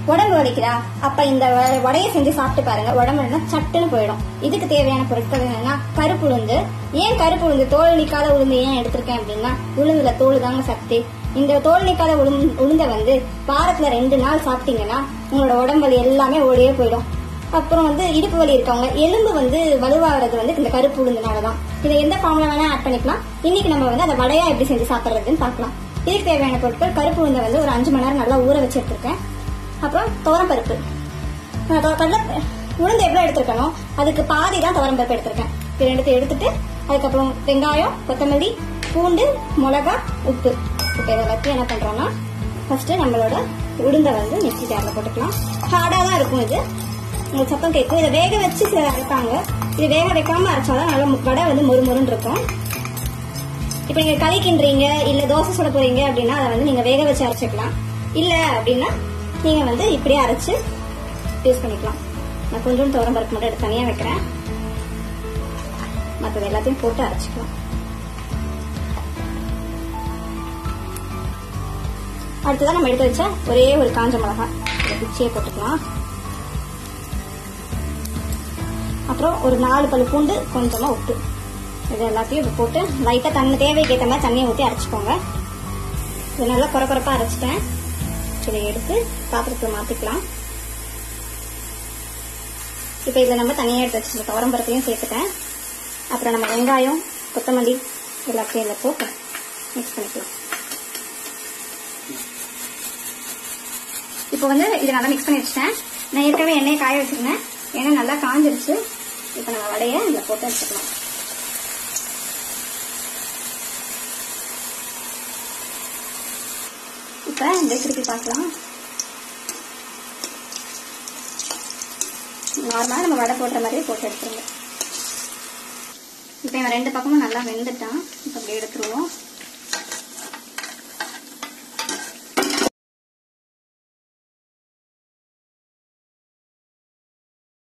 உடம்பு வலிக்குதா அப்ப இந்த வ- வடையை செஞ்சு சாப்பிட்டு பாருங்க உடம்பு எல்லாம் சட்டுன்னு போயிடும் இதுக்கு தேவையான பொருட்கள் என்னன்னா கருப்பு உளுந்து ஏன் கருப்பு உளுந்து தோல் நீக்காத உளுந்து ஏன் எடுத்திருக்கேன் அப்படின்னா உளுந்துல தோல் தாங்க சக்தி இந்த தோல் நீக்காத உளுந்து உளுந்தை வந்து வாரத்துல ரெண்டு நாள் சாப்பிட்டீங்கன்னா உங்களோட உடம்பு வலி எல்லாமே ஓடியே போயிடும் அப்புறம் வந்து இடுப்பு வலி இருக்கவங்க எலும்பு வந்து வலுவாகிறது வந்து இந்த கருப்பு உளுந்துனால தான் இதை எந்த ஃபார்ம்ல வேணா ஆட் பண்ணிக்கலாம் இன்னைக்கு நம்ம வந்து அதை வடையா எப்படி செஞ்சு சாப்பிடுறதுன்னு பார்க்கலாம் இதுக்கு தேவையான பொருட்கள் கருப்பு உளுந்தை வந்து ஒரு அஞ்சு மணி நேரம் நல்லா ஊற வச்சு எடுத்திருக்கேன் அப்புறம் துவரம் பருப்பு நான் தொ- கடலை உளுந்து எவ்வளோ எடுத்திருக்கணும் அதுக்கு பாதி தான் துவரம் பருப்பு எடுத்திருக்கேன் இது ரெண்டுத்தையும் எடுத்துட்டு அதுக்கப்புறம் வெங்காயம் கொத்தமல்லி பூண்டு மிளகா உப்பு இப்போ இதை எல்லாத்தையும் என்ன பண்றோம்னா ஃபர்ஸ்ட் நம்மளோட உளுந்தை வந்து மிக்ஸி ஜாரில் போட்டுக்கலாம் ஹார்டாக தான் இருக்கும் இது உங்களுக்கு சத்தம் கேட்கும் இதை வேக வச்சு சில அரைப்பாங்க இது வேக வைக்காம அரைச்சாதான் நல்லா மு- வடை வந்து மொறுமொறுன்னு இருக்கும் இப்போ நீங்க களி கிண்டுறீங்க இல்ல தோசை சுட போறீங்க அப்படின்னா அதை வந்து நீங்க வேக வச்சு அரைச்சிக்கலாம் இல்ல அப்படின்னா நீங்க வந்து இப்படியே அரைச்சு யூஸ் பண்ணிக்கலாம் நான் கொஞ்சோண்டு துவரம் பருப்பு மட்டும் எடுத்து தனியா வைக்கிறேன் மற்றது எல்லாத்தையும் போட்டு அரைச்சிக்கலாம் அடுத்ததான் நம்ம எடுத்து வச்ச ஒரே ஒரு காஞ்ச மிளகாய் இதை பிச்சியே போட்டுக்கலாம் அப்புறம் ஒரு நாலு பல்லு பூண்டு கொஞ்சமா உப்பு இது எல்லாத்தையும் இப்ப போட்டு லைட்டா தண்ணி தேவைக்கு ஏற்ற மாதிரி தண்ணியை ஊற்றி அரைச்சிக்கோங்க இது நல்லா குறை குறைப்பா அரைச்சிட்டேன் இதை எடுத்து பாத்திரத்தில் மாத்திக்கலாம் இப்போ இதில் நம்ம தனியாக எடுத்து வச்சிருக்க துவரம்பரத்தையும் சேர்த்துட்டேன் அப்புறம் நம்ம வெங்காயம் கொத்தமல்லி எல்லாத்தையும் இதில் போட்டு மிக்ஸ் பண்ணிக்கலாம் இப்போ வந்து இதை நல்லா மிக்ஸ் பண்ணி வச்சிட்டேன் நான் ஏற்கனவே எண்ணெயை காய வச்சிருந்தேன் எண்ணெய் நல்லா காஞ்சிருச்சு இப்போ நம்ம வடையை இதில் போட்டு எடுத்துக்கலாம் இப்போ இந்த திருப்பி பார்க்கலாம் நார்மலாக நம்ம வடை போடுற மாதிரியே போட்டு எடுத்துருங்க இப்போ இவன் ரெண்டு பக்கமும் நல்லா வெந்துட்டான் இப்போ அப்படியே எடுத்துருவோம்